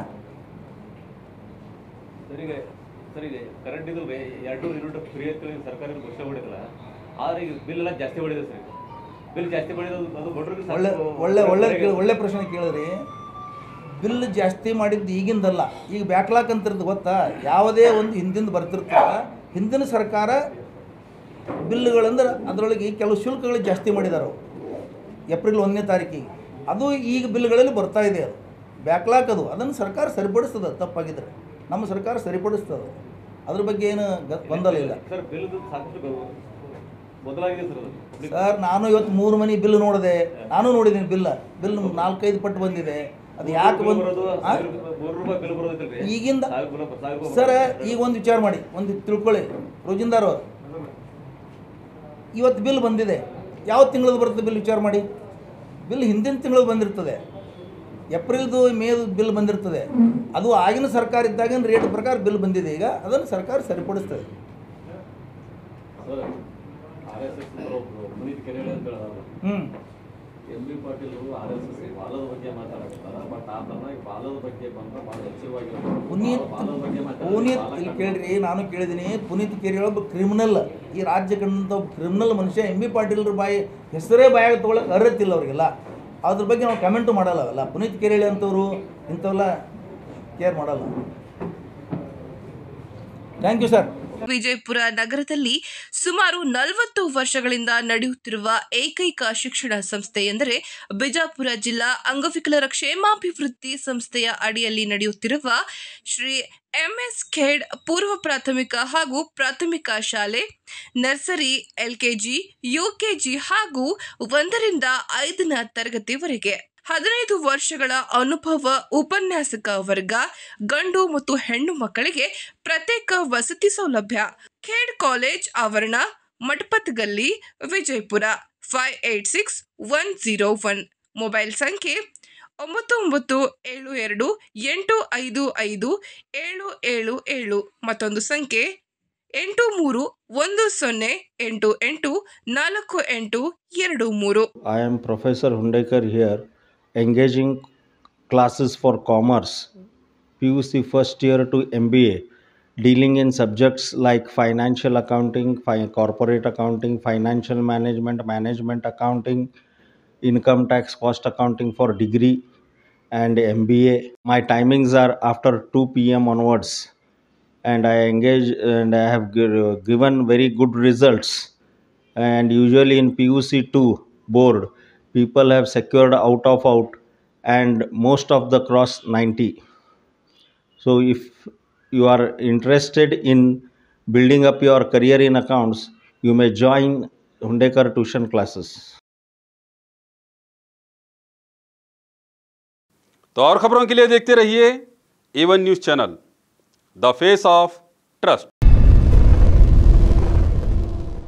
ಸರಿಗೆ ಸರಿಗೆ ಕರೆಂಟ್ ಇದು ಎರಡು ಯೂನಿಟ್ ಫ್ರೀ ಅಂತ ಸರ್ಕಾರ ಘೋಷಣೆ ಮಾಡಿದಲ್ಲ ಆದ್ರೆ ಈಗ ಬಿಲ್ ಎಲ್ಲ ಜಾಸ್ತಿ ಮಾಡಿದೆ ಸರ್ ಬಿಲ್ ಜಾಸ್ತಿ ಮಾಡಿದ್ದು ಅದು ಬಡ್ರಿಗೆ ಸಾಕು. ಒಳ್ಳೆ ಒಳ್ಳೆ ಒಳ್ಳೆ ಕೇಳಿ- ಒಳ್ಳೆ ಪ್ರಶ್ನೆ ಕೇಳಿದ್ರಿ ಬಿಲ್ ಜಾಸ್ತಿ ಮಾಡಿದ್ದು ಈಗಿಂದಲ್ಲ ಈಗ ಬ್ಯಾಕ್ಲಾಕ್ ಅಂತಿರೋದು ಗೊತ್ತಾ ಯಾವುದೇ ಒಂದು ಹಿಂದಿಂದ ಬರ್ತಿರ್ತಲ್ಲ ಹಿಂದಿನ ಸರ್ಕಾರ ಬಿಲ್ಗಳಂದ್ರೆ ಅದರೊಳಗೆ ಕೆಲವು ಶುಲ್ಕಗಳು ಜಾಸ್ತಿ ಮಾಡಿದಾರೆ ಅವು ಏಪ್ರಿಲ್ ಒಂದನೇ ತಾರೀಕಿಗೆ ಅದು ಈಗ ಬಿಲ್ಗಳಲ್ಲಿ ಬರ್ತಾ ಇದೆ ಅದು ಬ್ಯಾಕ್ಲಾಕ್ ಅದು ಅದನ್ನು ಸರ್ಕಾರ ಸರಿಪಡಿಸ್ತದೆ ತಪ್ಪಾಗಿದ್ರೆ ನಮ್ಮ ಸರ್ಕಾರ ಸರಿಪಡಿಸ್ತದೆ ಅದ್ರ ಬಗ್ಗೆ ಏನು ಗ- ಗೊಂದಲ ಇಲ್ಲ ಸರ್ ಬಿಲ್ ಸಾಕಷ್ಟು ಗೌ- ಬದಲಾಗಿದೆ ಸರ್ ಅದು Public- ಸರ್ ನಾನು ಇವತ್ತು ಮೂರು ಮನಿ ಬಿಲ್ ನೋಡಿದೆ ನಾನು ನೋಡಿದ್ದೀನಿ ಬಿಲ್ ಬಿಲ್ ನಾಲ್ಕೈದು ಪಟ್ಟು ಬಂದಿದೆ ಅದು ಯಾಕೆ ಬಿಲ್ ಬಂದು ಬರೋದು ಆ? ಸಾವಿರ ರೂಪಾಯಿ- ಮೂರು ರೂಪಾಯಿ ಬಿಲ್ ಬರೋದೈತಲ್ರಿ ಈಗಿಂದ ಸಾವಿರ ರೂಪಾಯಿ ಸಾವಿರ ರೂಪಾಯಿ ಸರ್ ಬರೋದು. ಈಗ ಒಂದು ವಿಚಾರ ಮಾಡಿ ಒಂದು ತಿಳ್ಕೊಳ್ಳಿ ರೋಜಿಂದಾರ್ ಅವರು ಇವತ್ತು ಬಿಲ್ ಬಂದಿದೆ ಯಾವ ತಿಂಗಳದ್ದು ಬರುತ್ತೆ ಬಿಲ್ ವಿಚಾರ ಮಾಡಿ ಬಿಲ್ ಹಿಂದಿನ ತಿಂಗಳು ಬಂದಿರ್ತದೆ ಏಪ್ರಿಲ್ದು ಮೇದು ಬಿಲ್ ಬಂದಿರ್ತದೆ ಅದು ಆಗಿನ ಸರ್ಕಾರ ಇದ್ದಾಗಿನ ರೇಟ್ ಪ್ರಕಾರ ಬಿಲ್ ಬಂದಿದೆ ಈಗ ಅದನ್ನು ಸರ್ಕಾರ ಸರಿಪಡಿಸ್ತದೆ sir R S S Puneeth ಕೆರೆಳೆ ಅಂತ ಹೇಳೋದು ಹ್ಞೂ M B Patil R S S ಬಾಲದ ಬಗ್ಗೆ ಮಾತಾಡ್ತಾರೆ ಬಟ್ ಆ ತರನಾಗಿ ಬಾಲದ ಬಗ್ಗೆ ಬಂದ್ರೆ ಭಾಳ ಹೆಚ್ಚುವಾಗಿ ಪುನೀತ್ ಬಾಲದ ಬಗ್ಗೆ ಮಾತಾಡ್ತಾರೆ. ಪುನೀತ್ ಬಾಲ ಇಲ್ಲಿ ಕಟ್ಟ- ಕೇಳ್ರಿ ನಾನು ಕೇಳಿದ್ದೀನಿ ಪುನೀತ್ ಕೆರೆ ಒಬ್ಬ ಕ್ರಿಮಿನಲ್ ಈ ರಾಜ್ಯ ಕಂಡಂಥ ಒಬ್ಬ ಕ್ರಿಮಿನಲ್ ಮನುಷ್ಯ ಎಂ ಬಿ ಪಾಟೀಲ್ರ ಬಾಯಿ ಹೆಸರೇ ಬಾಯಾಗ ತೊಗೊಳಕ್ಕೆ ಅರ್ಹತಿಲ್ಲ ಅವರಿಗೆಲ್ಲ ಅದ್ರ ಬಗ್ಗೆ ನಾವು ಕಮೆಂಟು ಮಾಡಲ್ಲ ಅವೆಲ್ಲ ಪುನೀತ್ ಕೆರೆಳಿ ಅಂತವರು ಇಂಥವೆಲ್ಲ ಕೇರ್ ಮಾಡಲ್ಲ ಥ್ಯಾಂಕ್ ಯು ಸರ್ ವಿಜಯಪುರ ನಗರದಲ್ಲಿ ಸುಮಾರು ನಲವತ್ತು ವರ್ಷಗಳಿಂದ ನಡೆಯುತ್ತಿರುವ ಏಕೈಕ ಶಿಕ್ಷಣ ಸಂಸ್ಥೆ ಎಂದರೆ ಬಿಜಾಪುರ ಜಿಲ್ಲಾ ಅಂಗವಿಕಲರ ಕ್ಷೇಮಾಭಿವೃದ್ಧಿ ಸಂಸ್ಥೆಯ ಅಡಿಯಲ್ಲಿ ನಡೆಯುತ್ತಿರುವ ಶ್ರೀ ಎಂಎಸ್ ಖೇಡ್ ಪೂರ್ವ ಪ್ರಾಥಮಿಕ ಹಾಗೂ ಪ್ರಾಥಮಿಕ ಶಾಲೆ ನರ್ಸರಿ ಎಲ್ಕೆಜಿ ಯುಕೆಜಿ ಹಾಗೂ ಒಂದರಿಂದ ಐದನೇ ತರಗತಿವರೆಗೆ ಹದಿನೈದು ವರ್ಷಗಳ ಅನುಭವ ಉಪನ್ಯಾಸಕ ವರ್ಗ ಗಂಡು ಮತ್ತು ಹೆಣ್ಣು ಮಕ್ಕಳಿಗೆ ಪ್ರತ್ಯೇಕ ವಸತಿ ಸೌಲಭ್ಯ ಖೇಡ್ ಕಾಲೇಜ್ ಆವರಣ ಮಠಪತ್ ಗಲ್ಲಿ Vijayapura five eight six one zero one mobile ಸಂಖ್ಯೆ ಒಂಬತ್ತು ಒಂಬತ್ತು ಏಳು ಎರಡು ಎಂಟು ಐದು ಐದು ಏಳು ಏಳು ಏಳು ಮತ್ತೊಂದು ಸಂಖ್ಯೆ ಎಂಟು ಮೂರು ಒಂದು ಸೊನ್ನೆ ಎಂಟು ಎಂಟು ನಾಲ್ಕು ಎಂಟು ಎರಡು ಮೂರು I am Professor Hundekar here, engaging classes for commerce, PUC first year to MBA, dealing in subjects like financial accounting, fi- corporate accounting, financial management, management accounting, income tax, cost accounting for degree and MBA. My timings are after 2 p.m. onwards, and I engage and I have gi- given very good results and usually in PUC 2 board people have secured out of out and most of the cross 90 so if you are interested in building up your career in accounts you may join Hundekar tuition classes तो और खबरों के लिए देखते रहिए एवन news channel the face of trust